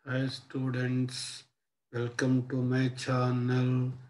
Hi students, welcome to my channel.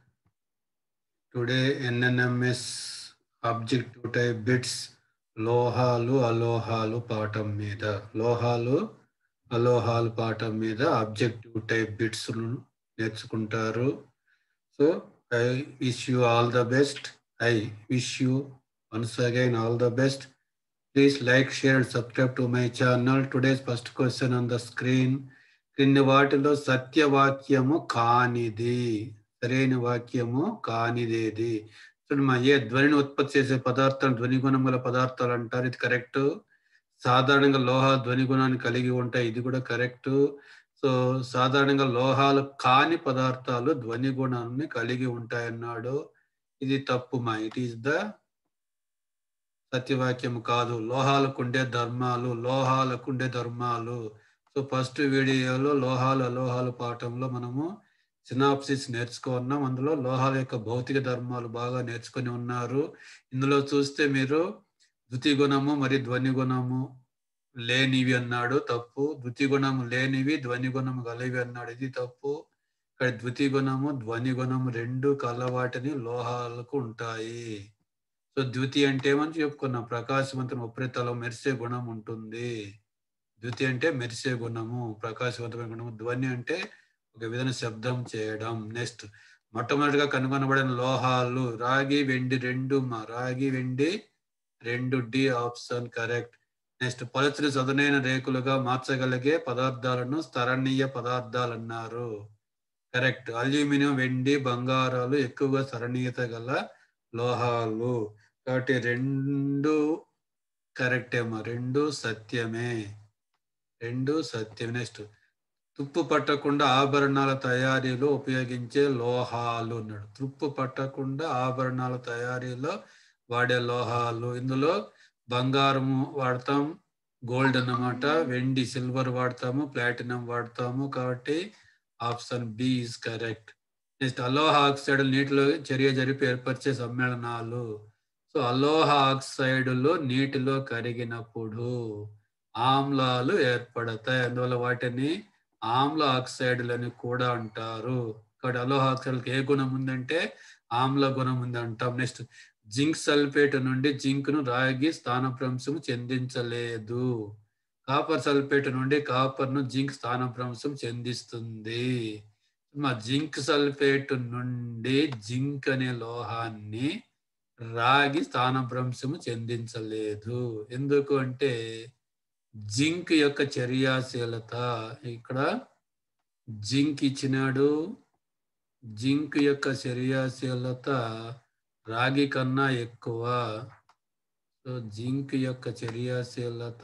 Today NNMS objective type bits లోహాలు అలోహాలు పాఠం మీద లోహాలు అలోహాలు పాఠం మీద ఆబ్జెక్టివ్ టైప్ బిట్స్ నేర్చుకుంటారు so I wish you all the best I wish you once again all the best please like share and subscribe to my channel today's first question on the screen క్రింది వాటిలో సత్యవాక్యము కానిది సరైన వాక్యము కానిదేది చూడండి మా ఏ ధ్వనిని ఉత్పత్తి చేసే పదార్థం ధ్వని గుణం గల పదార్థాలు అంటారు ఇది కరెక్ట్ సాధారణంగా లోహాలు ధ్వని గుణాన్ని కలిగి ఉంటాయి ఇది కూడా కరెక్ట్ సో సాధారణంగా లోహాలు కాని పదార్థాలు ధ్వని గుణాన్ని కలిగి ఉంటాయన్నాడు ఇది తప్పు మా ఇట్ ఈస్ ద సత్యవాక్యం కాదు లోహాలకుండే ధర్మాలు లోహాలకుండే ధర్మాలు సో ఫస్ట్ వీడియోలో లోహాలు అలోహాలు పాఠంలో మనము సినాప్సిస్ నేర్చుకున్నాం అందులో లోహాల యొక్క భౌతిక ధర్మాలు బాగా నేర్చుకొని ఉన్నారు ఇందులో చూస్తే మీరు ద్వితీయ గుణము మరియు ధ్వని గుణము లేనివి అన్నాడు తప్పు ద్వితీయ గుణము లేనివి ధ్వని గుణము గలవి అన్నాడు ఇది తప్పు ఇక్కడ ద్వితీయ గుణము ధ్వని గుణము రెండు కలవాటిని లోహాలకు ఉంటాయి సో ద్వితీయ అంటే ఏమని చెప్పుకున్నాం ప్రకాశవంతం ఉపరితలం మెరిసే గుణం ఉంటుంది ద్వితీయ అంటే మెరిసే గుణము ప్రకాశవంతమైన గుణము ధ్వని అంటే ఒక విధంగా శబ్దం చేయడం నెక్స్ట్ మొట్టమొదటిగా కనుగొనబడిన లోహాలు రాగి వెండి రెండు మా రాగి వెండి రెండు డి ఆప్షన్ కరెక్ట్ నెక్స్ట్ పలుచని సదునైన రేకులుగా మార్చగలిగే పదార్థాలను స్థరణీయ పదార్థాలు అన్నారు కరెక్ట్ అల్యూమినియం వెండి బంగారాలు ఎక్కువగా సరణీయత గల లోహాలు కాబట్టి రెండు కరెక్టేమో రెండు సత్యమే రెండు సత్యం నెక్స్ట్ తుప్పు పట్టకుండా ఆభరణాల తయారీలో ఉపయోగించే లోహాలు అన్నాడు తుప్పు పట్టకుండా ఆభరణాల తయారీలో వాడే లోహాలు ఇందులో బంగారము వాడతాం గోల్డ్ అన్నమాట వెండి సిల్వర్ వాడతాము ప్లాటినం వాడతాము కాబట్టి option B is correct next అలోహ ఆక్సైడ్ నీటిలో చర్య జరిపి ఏర్పరిచే సమ్మేళనాలు సో అలోహ ఆక్సైడ్లు నీటిలో కరిగినప్పుడు ఆమ్లాలు ఏర్పడతాయి అందువల్ల వాటిని ఆమ్ల ఆక్సైడ్లని కూడా అంటారు ఇక్కడ అలోహ ఆక్సైడ్కి ఏ గుణం ఉందంటే ఆమ్ల గుణం ఉంది అంటాం నెక్స్ట్ జింక్ సల్ఫేట్ నుండి జింక్ ను రాగి స్థానభ్రంశం చెందించలేదు కాపర్ సల్ఫేట్ నుండి కాపర్ ను జింక్ స్థానభ్రంశం చెందిస్తుంది మా జింక్ సల్ఫేట్ నుండి జింక్ అనే లోహాన్ని రాగి స్థానభ్రంశము చెందించలేదు ఎందుకు అంటే జింక్ యొక్క చర్యాశీలత ఇక్కడ జింక్ ఇచ్చినాడు జింక్ యొక్క చర్యాశీలత రాగి కన్నా ఎక్కువ సో జింక్ యొక్క చర్యాశీలత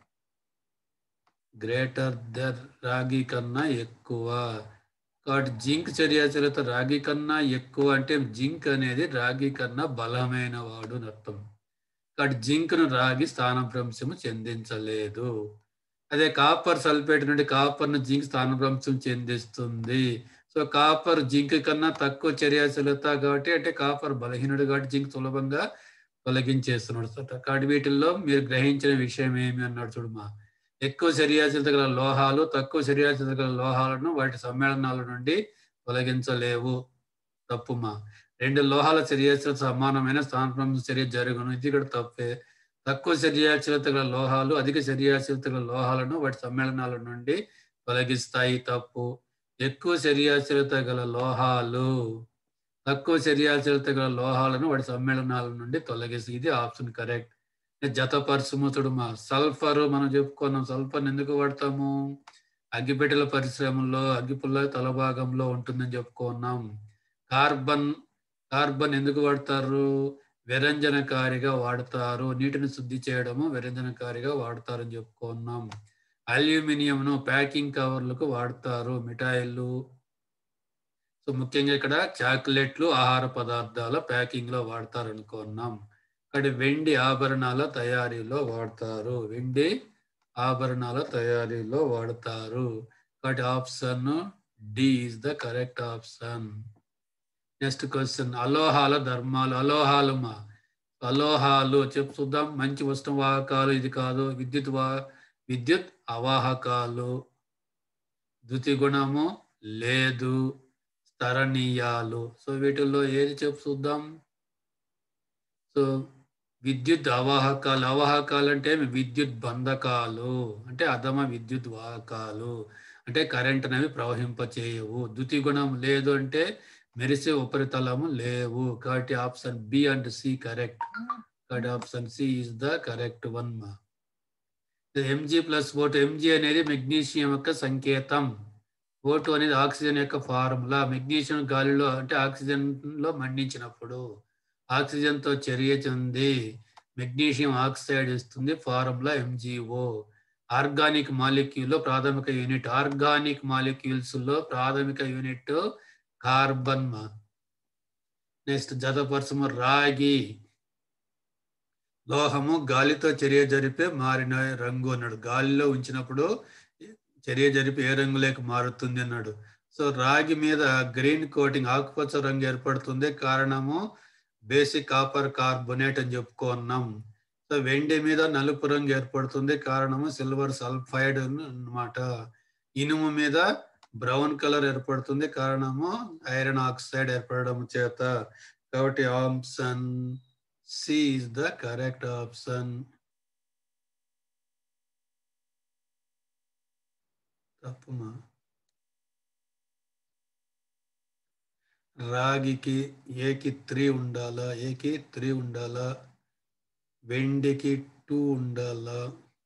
గ్రేటర్ దర్ రాగి కన్నా ఎక్కువ కాబట్టి జింక్ చర్యాశీలత రాగి కన్నా ఎక్కువ అంటే జింక్ అనేది రాగి కన్నా బలమైన వాడు అని అర్థం కాబట్టి జింక్ను రాగి స్థానభ్రంశము చెందించలేదు అదే కాపర్ సల్ఫేట్ నుండి కాపర్ను జింక్ స్థానభ్రంశం చెందిస్తుంది సో కాపర్ జింక్ కన్నా తక్కువ చర్యాశీలత కాబట్టి అంటే కాపర్ బలహీనుడు కాబట్టి జింక్ సులభంగా తొలగించేస్తున్నాడు కాబట్టి వీటిల్లో మీరు గ్రహించిన విషయం ఏమి అన్నాడు చూడమా ఎక్కువ చర్యాశీలత గల లోహాలు తక్కువ చర్యాశీలత గల లోహాలను వాటి సమ్మేళనాల నుండి తొలగించలేవు తప్పుమా రెండు లోహాల చర్యాశీలత సమానమైన స్థానభ్రంశ చర్య జరుగును ఇది కూడా తప్పే తక్కువ చర్యాశీలత గల లోహాలు అధిక చర్యాశీలత గల లోహాలను వాటి సమ్మేళనాల నుండి తొలగిస్తాయి తప్పు ఎక్కువ చర్యాశీలత గల లోహాలు తక్కువ చర్యాశీలత గల లోహాలను వాటి సమ్మేళనాల నుండి తొలగిస్తాయి ఇది ఆప్షన్ కరెక్ట్ జతపరుచుము చూడమా సల్ఫర్ మనం చెప్పుకున్నాం సల్ఫర్ ఎందుకు వాడతాము అగ్గిపెట్టెల పరిశ్రమలో అగ్గిపుల్ల తలభాగంలో ఉంటుందని చెప్పుకున్నాం కార్బన్ కార్బన్ ఎందుకు వాడతారు విరంజనకారిగా వాడతారు నీటిని శుద్ధి చేయడము విరంజనకారిగా వాడతారని చెప్పుకున్నాం అల్యూమినియంను ప్యాకింగ్ కవర్లకు వాడతారు మిఠాయిలు సో ముఖ్యంగా ఇక్కడ చాక్లెట్లు ఆహార పదార్థాల ప్యాకింగ్ లో వాడతారు అనుకున్నాం ఇక్కడ వెండి ఆభరణాల తయారీలో వాడతారు వెండి ఆభరణాల తయారీలో వాడతారు కాబట్టి option D is the correct option next question అలోహాల ధర్మాలు అలోహాలు మా అలోహాలు చెప్పు చూద్దాం మంచి వస్తు వాహకాలు ఇది కాదు విద్యుత్ వా విద్యుత్ అవాహకాలు ధృతి గుణము లేదు స్థరణీయాలు సో వీటిల్లో ఏది చెప్పు చూద్దాం సో విద్యుత్ అవాహకాలు అవాహకాలు అంటే విద్యుత్ బంధకాలు అంటే అధమ విద్యుత్ వాహకాలు అంటే కరెంట్ అనేవి ప్రవహింపచేయవు ధృతి గుణం లేదు అంటే మెరిసే ఉపరితలము లేవు కాబట్టి option B and C correct కాబట్టి option C is the correct one మా ఎంజీ ప్లస్ ఓటు ఎంజీ అనేది మెగ్నీషియం యొక్క సంకేతం ఓటు అనేది ఆక్సిజన్ యొక్క ఫార్ములా మెగ్నీషియం గాలిలో అంటే ఆక్సిజన్ లో మండించినప్పుడు ఆక్సిజన్ తో చర్య చెంది మెగ్నీషియం ఆక్సైడ్ ఇస్తుంది ఫార్ములా ఎంజిఓ ఆర్గానిక్ మాలిక్యూల్ లో ప్రాథమిక యూనిట్ ఆర్గానిక్ మాలిక్యూల్స్ లో ప్రాథమిక యూనిట్ కార్బన్ నెక్స్ట్ జతపరసము రాగి లోహము గాలితో చర్య జరిపే మారిన రంగు అన్నాడు గాలిలో ఉంచినప్పుడు చర్య జరిపి ఏ రంగులోకి మారుతుంది అన్నాడు సో రాగి మీద గ్రీన్ కోటింగ్ ఆకుపచ్చ రంగు ఏర్పడుతుంది కారణము బేసిక్ కాపర్ కార్బొనేట్ అని చెప్పుకున్నాం సో వెండి మీద నలుపు రంగు ఏర్పడుతుంది కారణము సిల్వర్ సల్ఫైడ్ అన్నమాట ఇనుము మీద బ్రౌన్ కలర్ ఏర్పడుతుంది కారణము ఐరన్ ఆక్సైడ్ ఏర్పడడం చేత కాబట్టి option C is the correct option తప్పుమా రాగికి ఏకి త్రీ ఉండాలా ఏకి త్రీ ఉండాలా వెండికి టూ ఉండాలా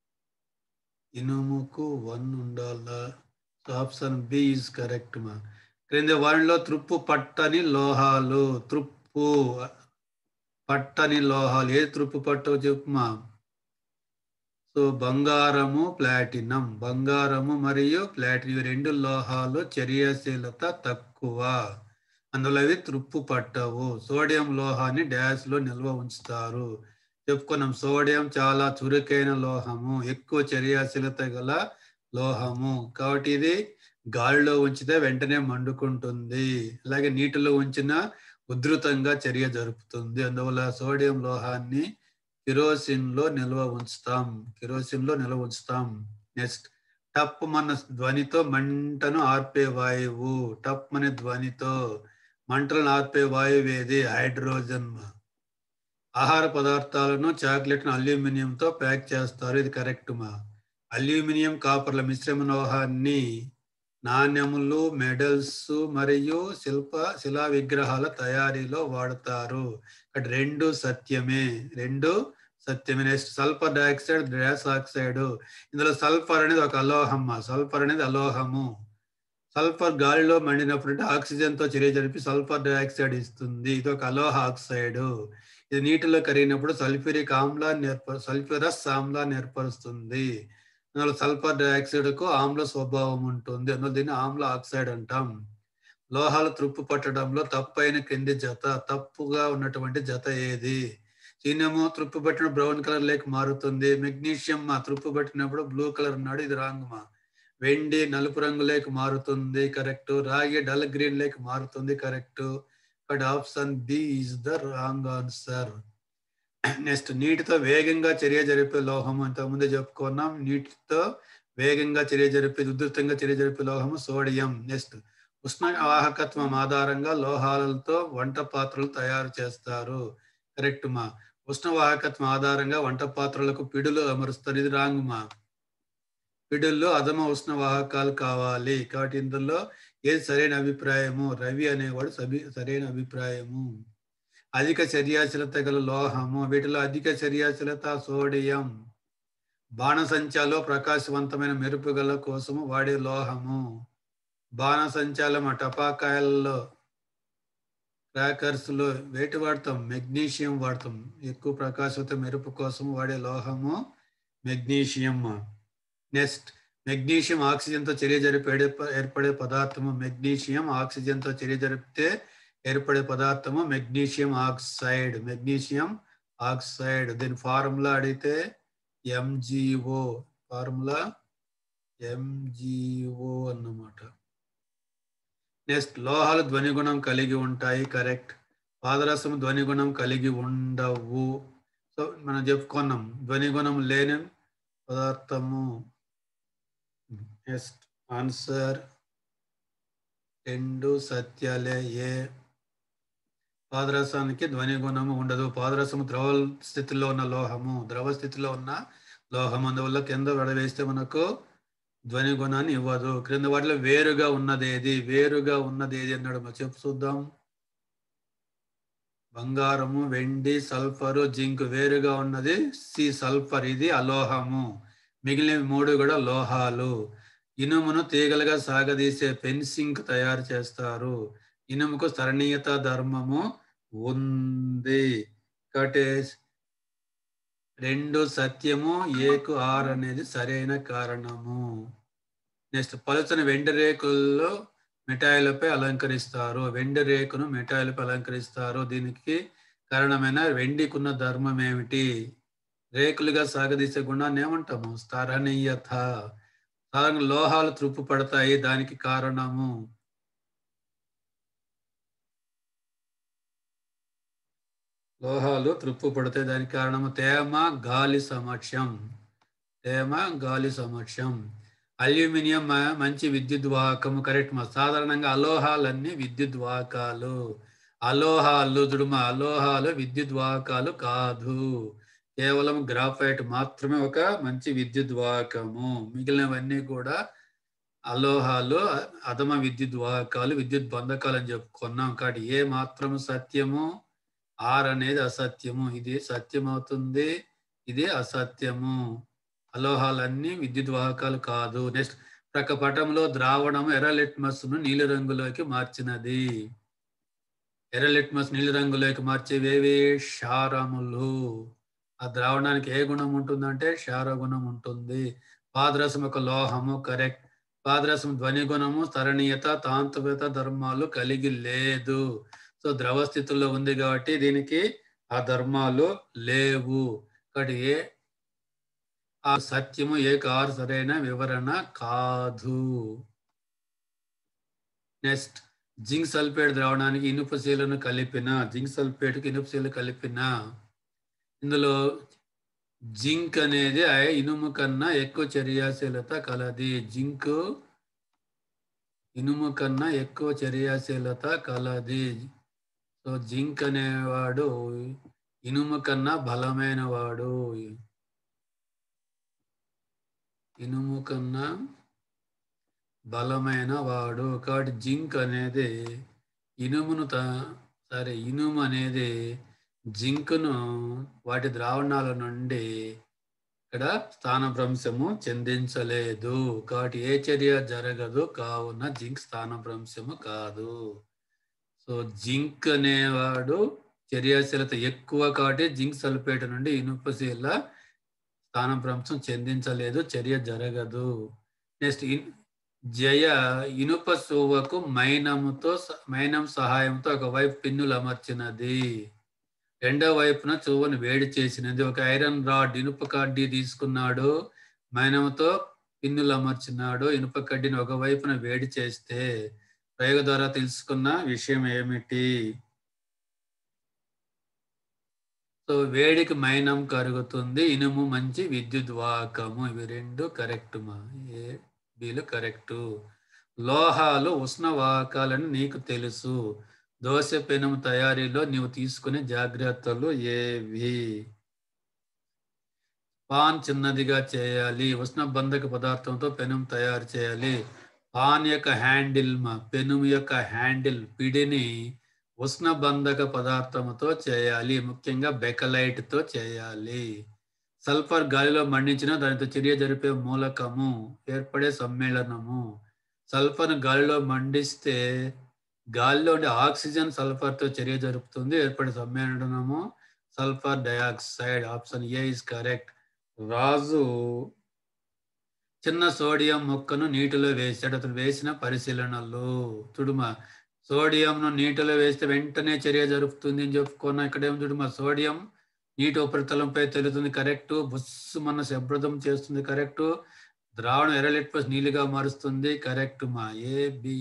ఇనుముకు వన్ ఉండాలా ఆప్షన్ బి ఈజ్ కరెక్ట్ మా క్రింది వారిలో త్రుప్పు పట్టని లోహాలు త్రుప్పు పట్టని లోహాలు ఏ త్రుప్పు పట్టవు చెప్పుమా సో బంగారము ప్లాటినం బంగారము మరియు ప్లాటినం రెండు లోహాలు చర్యాశీలత తక్కువ అందులో అవి త్రుప్పు పట్టవు సోడియం లోహాన్ని డ్యాష్ లో నిల్వ ఉంచుతారు చెప్పుకున్నాం సోడియం చాలా చురుకైన లోహము ఎక్కువ చర్యాశీలత గల లోహము కాబట్టి ఇది గాలిలో ఉంచితే వెంటనే మండుకుంటుంది అలాగే నీటిలో ఉంచిన ఉధృతంగా చర్య జరుపుతుంది అందువల్ల సోడియం లోహాన్ని కిరోసిన్ లో నిల్వ ఉంచుతాం కిరోసిన్ లో నిల్వ ఉంచుతాం నెక్స్ట్ టప్ మన ధ్వనితో మంటను ఆర్పే వాయువు టప్ అనే ధ్వనితో మంటలను ఆర్పే వాయువు ఏది హైడ్రోజన్ ఆహార పదార్థాలను చాక్లెట్ను అల్యూమినియంతో ప్యాక్ చేస్తారు ఇది కరెక్ట్ మా అల్యూమినియం కాపర్ల మిశ్రమ లోహాన్ని నాణ్యములు మెడల్స్ మరియు శిల్ప శిలా విగ్రహాల తయారీలో వాడతారు ఇక్కడ రెండు సత్యమే రెండు సత్యమే next sulphur dioxide gas oxide ఇందులో సల్ఫర్ అనేది ఒక అలోహం సల్ఫర్ అనేది అలోహము సల్ఫర్ గాలిలో మండినప్పుడు అంటే ఆక్సిజన్ తో చర్య జరిపి సల్ఫర్ డైఆక్సైడ్ ఇస్తుంది ఇది ఒక అలోహ ఆక్సైడ్ ఇది నీటిలో కరిగినప్పుడు సల్ఫ్యూరిక్ ఆమ్లాన్ని ఏర్ప సల్ఫ్యూరస్ ఆమ్లాన్ని ఏర్పరుస్తుంది అందులో సల్ఫర్ డైఆక్సైడ్ కు ఆమ్ల స్వభావం ఉంటుంది అందులో దీన్ని ఆమ్ల ఆక్సైడ్ అంటాం లోహాలు త్రుప్పు పట్టడంలో తప్పైన కింది జత తప్పుగా ఉన్నటువంటి జత ఏది చీనము త్రుప్పు పట్టిన బ్రౌన్ కలర్ లేక మారుతుంది మెగ్నీషియం మా త్రుప్పు పట్టినప్పుడు బ్లూ కలర్ ఉన్నాడు ఇది రాంగ్ మా వెండి నలుపు రంగు లేక మారుతుంది కరెక్ట్ రాగి డల్ గ్రీన్ లేక మారుతుంది correct but option B is the wrong answer next నీటితో వేగంగా చర్య జరిపే లోహము ఇంతకుముందే చెప్పుకున్నాం నీటితో వేగంగా చర్య జరిపే ఉధృతంగా చర్య జరిపే లోహము సోడియం నెక్స్ట్ ఉష్ణ వాహకత్వం ఆధారంగా లోహాలతో వంట పాత్రలు తయారు చేస్తారు కరెక్ట్ మా ఉష్ణ వాహకత్వం ఆధారంగా వంట పాత్రలకు పిడులు అమరుస్తారు ఇది రాంగ్ మా పిడుల్లో అధమ ఉష్ణ వాహకాలు కావాలి కాబట్టి ఇందులో ఏది సరైన అభిప్రాయము రవి అనేవాడు సబి సరైన అభిప్రాయము అధిక చర్యాశీలత గల లోహము వీటిలో అధిక చర్యాశీలత సోడియం బాణసంచాలో ప్రకాశవంతమైన మెరుపు గల కోసము వాడే లోహము బాణసంచాలం ఆ టపాకాయల్లో క్రాకర్స్ లో వేటి వాడతాం మెగ్నీషియం వాడతాం ఎక్కువ ప్రకాశవంత మెరుపు కోసం వాడే లోహము మెగ్నీషియం నెక్స్ట్ మెగ్నీషియం ఆక్సిజన్తో చర్య జరిపే ఏర్పడే పదార్థము మెగ్నీషియం ఆక్సిజన్తో చర్య జరిపితే ఏర్పడే పదార్థము మెగ్నీషియం ఆక్సైడ్ మెగ్నీషియం ఆక్సైడ్ దీని ఫార్ములా అడిగితే ఎంజిఓ ఫార్ములా ఎంజిఓ అన్నమాట నెక్స్ట్ లోహాలు ధ్వనిగుణం కలిగి ఉంటాయి కరెక్ట్ పాదరసం ధ్వనిగుణం కలిగి ఉండవు సో మనం చెప్పుకున్నాం ధ్వనిగుణం లేని పదార్థము నెక్స్ట్ ఆన్సర్ రెండు సత్యాలే ఏ పాదరసానికి ధ్వని గుణము ఉండదు పాదరసము ద్రవ స్థితిలో ఉన్న లోహము ద్రవ స్థితిలో ఉన్న లోహం అందువల్ల కింద వడవేస్తే మనకు ధ్వని గుణాన్ని ఇవ్వదు క్రింద వాటిలో వేరుగా ఉన్నది ఏది వేరుగా ఉన్నది ఏది అన్నాడు మరి చెప్పు చూద్దాం బంగారము వెండి సల్ఫరు జింక్ వేరుగా ఉన్నది సి సల్ఫర్ ఇది అలోహము మిగిలిన మూడు కూడా లోహాలు ఇనుమును తీగలుగా సాగదీసే ఫెన్సింగ్ తయారు చేస్తారు ఇనుముకు స్థరణీయత ధర్మము ఉంది కాబట్టి రెండు సత్యము ఏకు ఆర్ అనేది సరైన కారణము నెక్స్ట్ పలుచని వెండి రేకుల్లో మిఠాయిలపై అలంకరిస్తారు వెండి రేకును మిఠాయిలపై అలంకరిస్తారు దీనికి కారణమైన వెండికున్న ధర్మం ఏమిటి రేకులుగా సాగదీసే గుణాన్ని ఏమంటాము స్థరణీయత సాధారణ లోహాలు త్రుప్పు పడతాయి దానికి కారణము లోహాలు త్రుప్పు పడతాయి దానికి కారణము తేమ గాలి సమక్షం తేమ గాలి సమక్షం అల్యూమినియం మ- మంచి విద్యుత్ వాహకము కరెక్ట్ మా సాధారణంగా అలోహాలన్నీ విద్యుత్ వాహకాలు అలోహాలు దుడుమ అలోహాలు విద్యుత్ వాహకాలు కాదు కేవలం గ్రాఫైట్ మాత్రమే ఒక మంచి విద్యుత్ వాహకము మిగిలినవన్నీ కూడా అలోహాలు అధమ విద్యుత్ వాహకాలు విద్యుత్ బంధకాలు అని చెప్పుకున్నాం కాబట్టి ఏ మాత్రము సత్యము ఆర్ అనేది అసత్యము ఇది సత్యం అవుతుంది ఇది అసత్యము అలోహాలన్నీ విద్యుత్ వాహకాలు కాదు నెక్స్ట్ ప్రక్క పటంలో ద్రావణం ఎర్ర లిట్మస్ ను నీలి రంగులోకి మార్చినది ఎర్ర లిట్మస్ నీలి రంగులోకి మార్చేవేవి క్షారములు ఆ ద్రావణానికి ఏ గుణం ఉంటుందంటే క్షార గుణం ఉంటుంది పాదరసం ఒక లోహము కరెక్ట్ పాదరసం ధ్వని గుణము తరణీయత తాంత్రికత ధర్మాలు కలిగి లేదు సో ద్రవ స్థితిలో ఉంది కాబట్టి దీనికి ఆ ధర్మాలు లేవు కాబట్టి ఏ ఆ సత్యము ఏ కారు సరైన వివరణ కాదు నెక్స్ట్ జింక్ సల్ఫేట్ ద్రావణానికి ఇనుప శీలను కలిపిన జింక్ సల్ఫేట్కి ఇనుప శీలు కలిపిన ఇందులో జింక్ అనేది ఆ ఇనుము కన్నా ఎక్కువ చర్యాశీలత కలది జింక్ ఇనుము కన్నా ఎక్కువ చర్యాశీలత కలది సో జింక్ అనేవాడు ఇనుము కన్నా బలమైన వాడు ఇనుము కన్నా బలమైన వాడు కాబట్టి జింక్ అనేది ఇనుమును త సరే ఇనుము అనేది జింక్ను వాటి ద్రావణాల నుండి ఇక్కడ స్థానభ్రంశము చెందించలేదు కాబట్టి ఏ చర్య జరగదు కావున జింక్ స్థానభ్రంశము కాదు సో జింక్ అనేవాడు చర్యాశీలత ఎక్కువ కాబట్టి జింక్ సల్ఫేట్ నుండి ఇనుపశీల స్థానభ్రంశం చెందించలేదు చర్య జరగదు నెక్స్ట్ జయ ఇనుప సువ్వకు మైనముతో స- మైనం సహాయంతో ఒకవైపు పిన్నులు అమర్చినది రెండో వైపున చువ్వను వేడి చేసినది ఒక ఐరన్ రాడ్ ఇనుప కడ్డీ తీసుకున్నాడు మైనముతో పిన్నులు అమర్చినాడు ఇనుప కడ్డీని ఒక వైపున వేడి చేస్తే ప్రయోగ ద్వారా తెలుసుకున్న విషయం ఏమిటి సో వేడికి మైనం కరుగుతుంది ఇనుము మంచి విద్యుత్ వాహకము ఇవి రెండు కరెక్ట్ మా ఏ బీలు కరెక్టు లోహాలు ఉష్ణ వాహకాలని నీకు తెలుసు దోశ పెనుము తయారీలో నీవు తీసుకునే జాగ్రత్తలు ఏవి పాన్ చిన్నదిగా చేయాలి ఉష్ణ బంధక పదార్థంతో పెనుము తయారు చేయాలి పాన్ యొక్క హ్యాండిల్ మా పెనుము యొక్క హ్యాండిల్ పిడిని ఉష్ణ బంధక పదార్థముతో చేయాలి ముఖ్యంగా బెకలైట్ తో చేయాలి సల్ఫర్ గాలిలో మండించిన దానితో చర్య జరిపే మూలకము ఏర్పడే సమ్మేళనము సల్ఫర్ గాలిలో మండిస్తే గాలిలో ఉండే ఆక్సిజన్ సల్ఫర్ తో చర్య జరుపుతుంది ఏర్పడే సమ్మేళనము sulphur dioxide option A is correct రాజు చిన్న సోడియం మొక్కను నీటిలో వేసాడు అతను వేసిన పరిశీలనలు తుడుమ సోడియంను నీటిలో వేస్తే వెంటనే చర్య జరుపుతుంది అని చెప్పుకున్నా ఇక్కడ ఏం చూడమా సోడియం నీటి ఉపరితలంపై తెలుతుంది కరెక్ట్ బుస్సుమన్న శబ్దం చేస్తుంది కరెక్ట్ ద్రావణం ఎర్రలిట్పస్ నీళ్ళుగా మారుస్తుంది కరెక్ట్ మా ఏ బి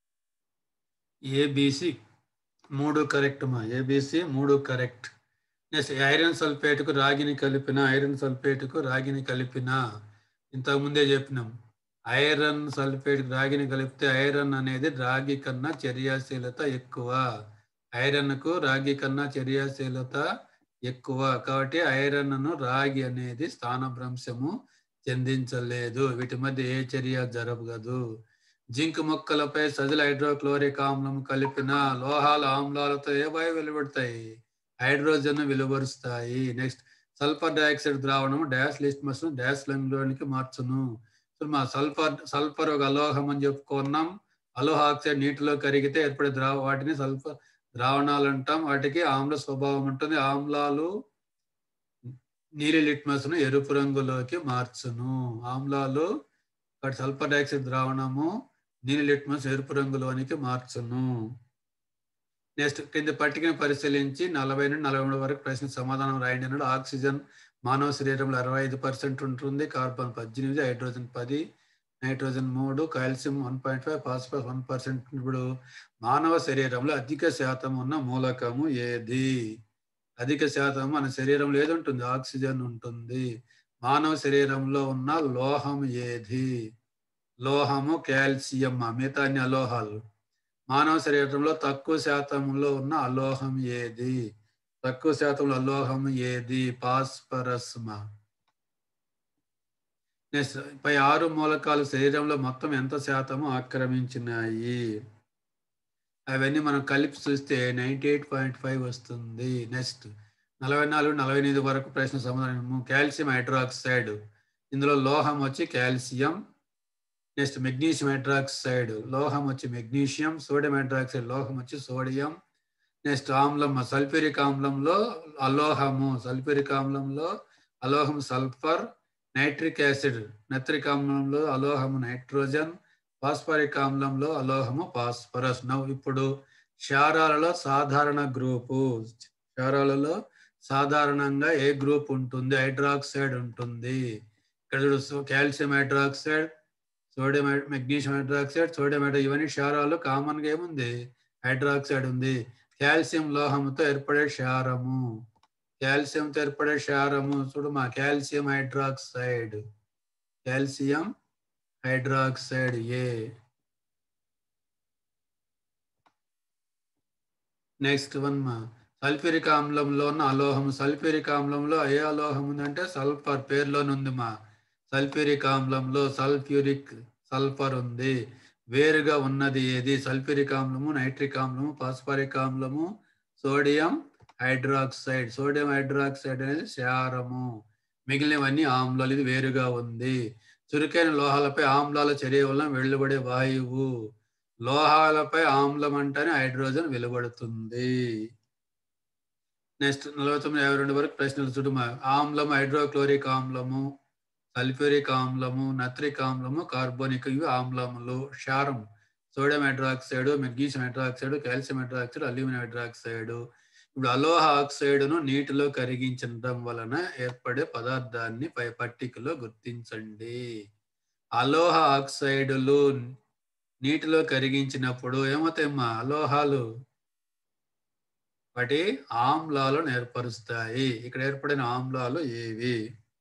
ఏబిసి మూడు కరెక్ట్ మా ఏబిసి మూడు కరెక్ట్ నెక్స్ట్ ఐరన్ సల్ఫేట్కు రాగిని కలిపిన ఐరన్ సల్ఫేట్కు రాగిని కలిపిన ఇంతకుముందే చెప్పినాం ఐరన్ సల్ఫేట్ రాగిని కలిపితే ఐరన్ అనేది రాగి కన్నా చర్యాశీలత ఎక్కువ ఐరన్కు రాగి కన్నా చర్యాశీలత ఎక్కువ కాబట్టి ఐరన్ ను రాగి అనేది స్థానభ్రంశము చెందించలేదు వీటి మధ్య ఏ చర్య జరగదు జింక్ మొక్కలపై సజల హైడ్రోక్లోరిక్ ఆమ్లం కలిపిన లోహాల ఆమ్లాలతో ఏ వాయువు వెలువడతాయి హైడ్రోజన్ వెలువరుస్తాయి నెక్స్ట్ సల్ఫర్ డైఆక్సైడ్ ద్రావణం డాష్ లిస్ట్మస్ డాష్ లోనికి మార్చును సో మా సల్ఫర్ సల్ఫర్ ఒక అలోహం అని చెప్పుకున్నాం అలోహ ఆక్సైడ్ నీటిలో కరిగితే ఏర్పడే ద్రావ వాటిని సల్ఫర్ ద్రావణాలు అంటాం వాటికి ఆమ్ల స్వభావం ఉంటుంది ఆమ్లాలు నీలి లిట్మస్ ను ఎరుపు రంగులోకి మార్చును ఆమ్లాలు వాటి సల్ఫర్ డైఆక్సైడ్ ద్రావణము నీలి లిట్మస్ ఎరుపు రంగులోనికి మార్చును నెక్స్ట్ కింద పట్టికను పరిశీలించి నలభై నుండి నలభై మూడు వరకు ప్రశ్న సమాధానం రాయండి అన్నాడు ఆక్సిజన్ మానవ శరీరంలో అరవై ఐదు పర్సెంట్ ఉంటుంది కార్బన్ పద్దెనిమిది హైడ్రోజన్ పది నైట్రోజన్ మూడు calcium one point five phosphorus one percent ఇప్పుడు మానవ శరీరంలో అధిక శాతం ఉన్న మూలకము ఏది అధిక శాతం మన శరీరంలో ఏది ఉంటుంది ఆక్సిజన్ ఉంటుంది మానవ శరీరంలో ఉన్న లోహం ఏది లోహము కాల్షియం మిగతా అన్ని అలోహాలు మానవ శరీరంలో తక్కువ శాతంలో ఉన్న అలోహం ఏది తక్కువ శాతంలో అలోహం ఏది పాస్పరస్మా నెక్స్ట్ పై ఆరు మూలకాలు శరీరంలో మొత్తం ఎంత శాతము ఆక్రమించినాయి అవన్నీ మనం కలిపి చూస్తే నైంటీ ఎయిట్ పాయింట్ ఫైవ్ వస్తుంది నెక్స్ట్ నలభై నాలుగు నలభై ఎనిమిది వరకు ప్రశ్న సమాధానము కాల్షియం హైడ్రాక్సైడ్ ఇందులో లోహం వచ్చి కాల్షియం నెక్స్ట్ మెగ్నీషియం హైడ్రాక్సైడ్ లోహం వచ్చి మెగ్నీషియం సోడియం హైడ్రాక్సైడ్ లోహం వచ్చి సోడియం నెక్స్ట్ ఆమ్లం సల్ఫ్యూరిక్ ఆమ్లంలో అలోహము సల్ఫ్యూరిక్ ఆమ్లంలో అలోహం సల్ఫర్ నైట్రిక్ యాసిడ్ నత్రిక్ ఆమ్లంలో అలోహము నైట్రోజన్ ఫాస్ఫరిక్ ఆమ్లంలో అలోహము ఫాస్ఫరస్ నవ్వు ఇప్పుడు క్షారాలలో సాధారణ గ్రూపు క్షారాలలో సాధారణంగా ఏ గ్రూప్ ఉంటుంది హైడ్రాక్సైడ్ ఉంటుంది ఇక్కడ calcium hydroxide sodium magnesium hydroxide sodium hydra ఇవన్నీ క్షారాలు కామన్గా ఏముంది హైడ్రాక్సైడ్ ఉంది కాల్షియం లోహంతో ఏర్పడే క్షారము కాల్షియంతో ఏర్పడే క్షారము చూడు మా calcium hydroxide calcium hydroxide A next one మా సల్ఫ్యూరిక్ ఆమ్లంలో ఉన్న అలోహం సల్ఫ్యూరిక్ ఆమ్లంలో ఏ అలోహం ఉందంటే సల్ఫర్ పేర్లోనే ఉంది మా సల్ఫ్యూరిక్ ఆమ్లంలో సల్ఫ్యూరిక్ సల్ఫర్ ఉంది వేరుగా ఉన్నది ఏది సల్ఫ్యూరిక్ ఆమ్లము నైట్రిక్ ఆమ్లము ఫాస్ఫరిక్ ఆమ్లము సోడియం హైడ్రాక్సైడ్ సోడియం హైడ్రాక్సైడ్ అనేది క్షారము మిగిలినవన్నీ ఆమ్లాలు ఇది వేరుగా ఉంది చురుకైన లోహాలపై ఆమ్లాల చర్య వలన వెలువడే వాయువు లోహాలపై ఆమ్లం అంటేనే హైడ్రోజన్ వెలువడుతుంది నెక్స్ట్ నలభై తొమ్మిది యాభై రెండు వరకు ప్రశ్నలు చూడు ఆమ్లం హైడ్రోక్లోరిక్ ఆమ్లము సల్ఫ్యూరిక్ ఆమ్లము నత్రిక్ ఆమ్లము కార్బోనిక్ ఇవి ఆమ్లములు క్షారం sodium hydroxide magnesium hydroxide calcium hydroxide aluminium hydroxide ఇప్పుడు అలోహ ఆక్సైడ్ను నీటిలో కరిగించడం వలన ఏర్పడే పదార్థాన్ని పై పట్టికలో గుర్తించండి అలోహ ఆక్సైడులు నీటిలో కరిగించినప్పుడు ఏమవుతాయమ్మా అలోహాలు వాటి ఆమ్లాలను ఏర్పరుస్తాయి ఇక్కడ ఏర్పడిన ఆమ్లాలు ఏవి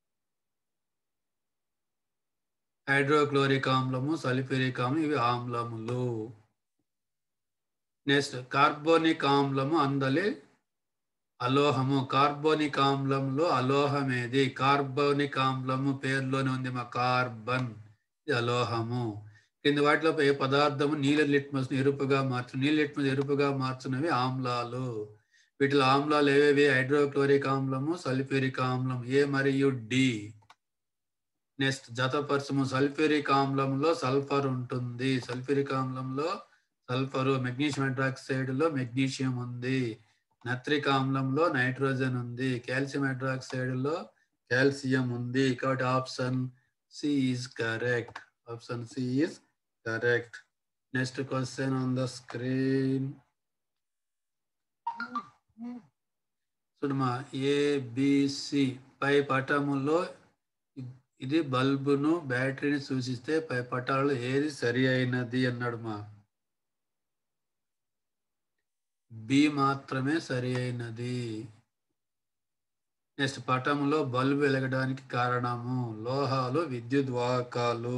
హైడ్రోక్లోరిక్ ఆమ్లము సల్ఫ్యూరిక్ ఆమ్లం ఇవి ఆమ్లములు నెక్స్ట్ కార్బోనిక్ ఆమ్లము అందలి అలోహము కార్బోనిక్ ఆమ్లంలో అలోహం ఏది కార్బోనిక్ ఆమ్లము పేరులోనే ఉంది మా కార్బన్ ఇది అలోహము కింద వాటిలో ఏ పదార్థము నీళ్ళ లిట్మస్ ఎరుపుగా మార్చు నీళ్ళ లిట్మస్ ఎరుపుగా మార్చునవి ఆమ్లాలు వీటిలో ఆమ్లాలు ఏవేవి హైడ్రోక్లోరిక్ ఆమ్లము సల్ఫ్యూరిక్ ఆమ్లం ఏ మరియు డి నెక్స్ట్ జతపరచము సల్ఫ్యూరిక్ ఆమ్లంలో సల్ఫర్ ఉంటుంది సల్ఫ్యూరిక్ ఆమ్లంలో సల్ఫరు మెగ్నీషియం హైడ్రాక్సైడ్ లో మెగ్నీషియం ఉంది నత్రిక్ ఆమ్లంలో నైట్రోజన్ ఉంది కాల్షియం హైడ్రాక్సైడ్ లో కాల్షియం ఉంది కాబట్టి option C is correct option C is correct next question on the screen చూడమా ఏబిసి పై పటములో ఇది బల్బును బ్యాటరీని సూచిస్తే పై పటాలు ఏది సరి అయినది అన్నాడు మా బి మాత్రమే సరి అయినది నెక్స్ట్ పటంలో బల్బు వెలగడానికి కారణము లోహాలు విద్యుత్ వాహకాలు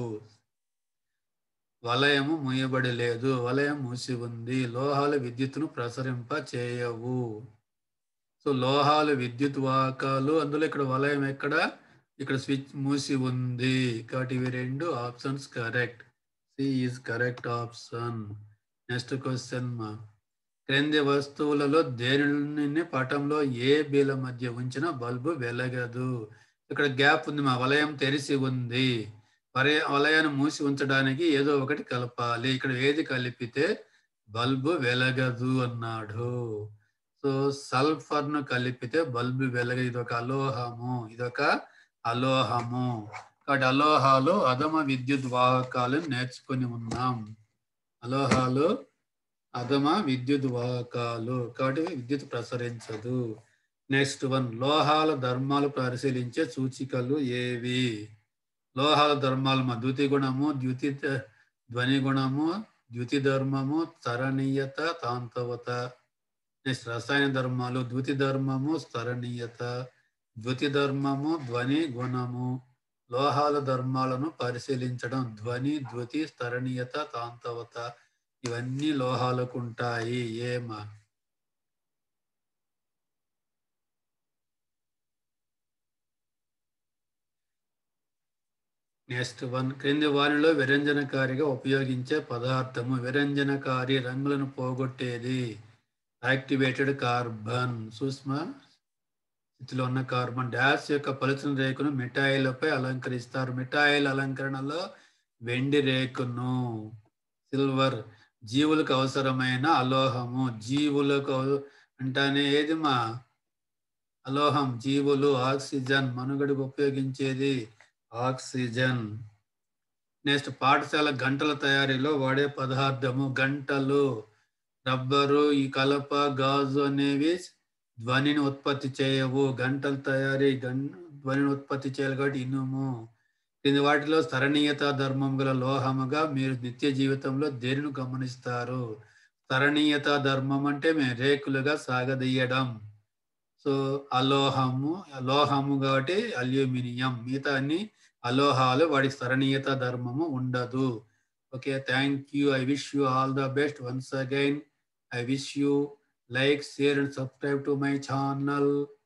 వలయము మూయబడి లేదు వలయం మూసి ఉంది లోహాలు విద్యుత్తును ప్రసరింప చేయవు సో లోహాలు విద్యుత్ వాహకాలు అందులో ఇక్కడ వలయం ఎక్కడ ఇక్కడ స్విచ్ మూసి ఉంది కాబట్టి ఇవి రెండు options correct C is correct option next question మా క్రింది వస్తువులలో దేనిని పటంలో ఏ బీల మధ్య ఉంచిన బల్బు వెలగదు ఇక్కడ గ్యాప్ ఉంది మా వలయం తెరిచి ఉంది వలయ వలయాన్ని మూసి ఉంచడానికి ఏదో ఒకటి కలపాలి ఇక్కడ ఏది కలిపితే బల్బు వెలగదు అన్నాడు సో సల్ఫర్ ను కలిపితే బల్బు వెలగదు ఇది ఒక అలోహము ఇదొక అలోహము కాబట్టి అలోహాలు అధమ విద్యుత్ వాహకాలు నేర్చుకొని ఉన్నాం అలోహాలు అధమ విద్యుత్ వాహకాలు కాబట్టి విద్యుత్ ప్రసరించదు నెక్స్ట్ వన్ లోహాల ధర్మాలు పరిశీలించే సూచికలు ఏవి లోహాల ధర్మాలు మా ద్యుతి గుణము ద్యుతి ధ్వని గుణము ద్యుతి ధర్మము తరణీయత తాంతవత నెక్స్ట్ రసాయన ధర్మాలు ద్యుతి ధర్మము స్థరణీయత ద్యుతి ధర్మము ధ్వని గుణము లోహాల ధర్మాలను పరిశీలించడం ధ్వని ద్యుతి స్థరణీయత తాంతవత ఇవన్నీ లోహాలకు ఉంటాయి ఏమా నెక్స్ట్ వన్ క్రింది వారిలో విరంజనకారిగా ఉపయోగించే పదార్థము విరంజనకారి రంగులను పోగొట్టేది యాక్టివేటెడ్ కార్బన్ సూక్ష్మ స్థితిలో ఉన్న కార్బన్ డాష్ యొక్క పలుచన రేకును మిఠాయిలపై అలంకరిస్తారు మిఠాయిల అలంకరణలో వెండి రేకును సిల్వర్ జీవులకు అవసరమైన అలోహము జీవులకు అంటానే ఏది మా అలోహం జీవులు ఆక్సిజన్ మనుగడకు ఉపయోగించేది ఆక్సిజన్ నెక్స్ట్ పాఠశాల గంటల తయారీలో వాడే పదార్థము గంటలు రబ్బరు ఈ కలప గాజు అనేవి ధ్వనిని ఉత్పత్తి చేయవు గంటల తయారీ గం ధ్వనిని ఉత్పత్తి చేయాలి కాబట్టి ఇనుము కింది వాటిలో సరణీయత ధర్మం గల లోహముగా మీరు నిత్య జీవితంలో దేనిని గమనిస్తారు సరణీయత ధర్మం అంటే మేము రేకులుగా సాగదీయడం సో అలోహము లోహము కాబట్టి అల్యూమినియం మిగతా అన్ని అలోహాలు వాడికి సరణీయత ధర్మము ఉండదు okay thank you I wish you all the best once again I wish you like share and subscribe to my channel